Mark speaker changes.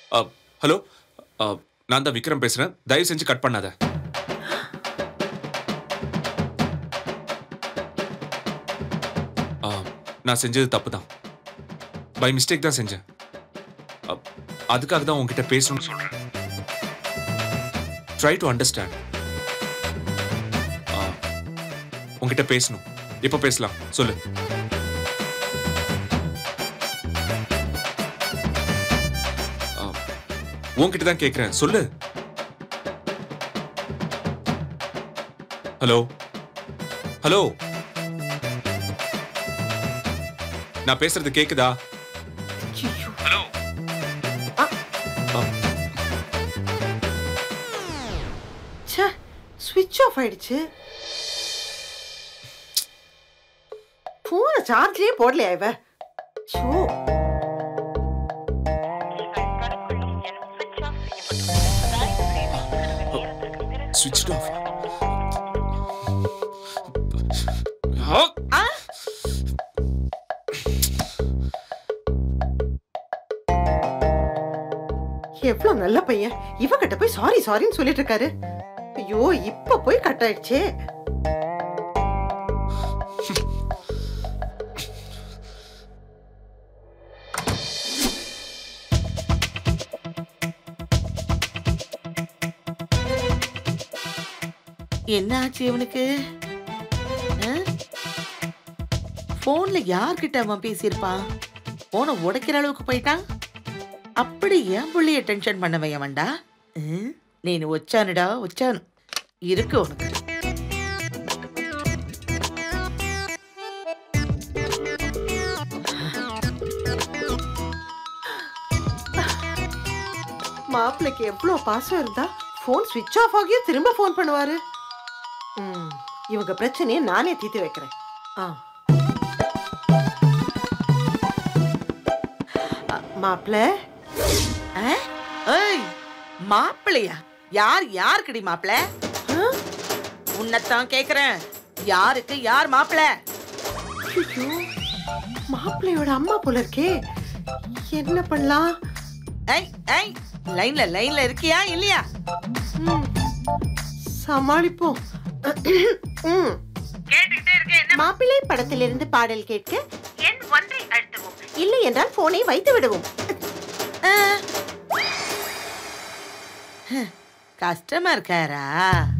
Speaker 1: Hello நான் தான் விக்ரம் பேசுறேன் தயவு செஞ்சு கட் பண்ணாத ஆ, நான் செஞ்சது தப்பு தான் பை மிஸ்டேக் தான் செஞ்சேன் அ, அதுக்காக தான் உங்ககிட்ட பேசணும்னு சொல்றேன் ட்ரை டு அண்டர்ஸ்டாண்ட் உங்ககிட்ட பேசணும் எப்போ பேசலாம் சொல்லு ஆ, உன்கிட்ட தான் கேட்குறேன் சொல்லு ஹலோ ஹலோ நான் பேசுறது கேக்குதா ஹலோ
Speaker 2: ச்சே ஸ்விட்ச் ஆஃப் ஆயிடுச்சு போன சார்ஜ்லயே போடலையா இவ ச்சோ
Speaker 1: சுவிட்ச் ஆஃப்
Speaker 2: ஆ எவ்வளவு நல்ல பையன் இவகிட்ட போய் சாரி சாரின்னு சொல்லிட்டு இருக்காரு ஐயோ இப்ப போய் கட் ஆயிடுச்சே என்ன ஆச்சு இவனுக்கு போன்ல யார்கிட்ட அவன் பேசியிருப்பான் போனை உடைக்கிற அளவுக்கு போயிட்டான் அப்படி ஏன் புள்ளைய டென்ஷன் பண்ண வையவன்டா నేను వచ్చానుడా వచ్చాను இருக்கு உனக்கு மாப்பிள்ளைக்கு எவ்வளோ பாசம் இருந்தா ஃபோன் ஸ்விட்ச் ஆஃப் ஆகியும் திரும்ப ஃபோன் பண்ணுவாரு ம், இவங்க பிரச்சனையை நானே தீர்த்து வைக்கிறேன் ஆ அ, மாப்பிள்ளை ஆ? ஏய் மாப்பிள்ளையா யார் யாருக்குடி மாப்பிள்ளை ஆ? உன்னைத்தான் கேக்குறேன் யாருக்கு யார் மாப்பிள்ளை ஐயோ மாப்பிள்ளையோட அம்மா போல இருக்கே என்ன பண்ணலாம் ஐய் ஐய் லைன்ல லைன்ல இருக்கியா இல்லையா ம், சமாளிப்போம் ம். மாப்பிள்ளை படத்திலிருந்து பாடல் கேட்க எண் ஒன்றை அழுத்தவும் இல்லை என்றால் போனை வைத்து விடவும் கஸ்டமர் கேரா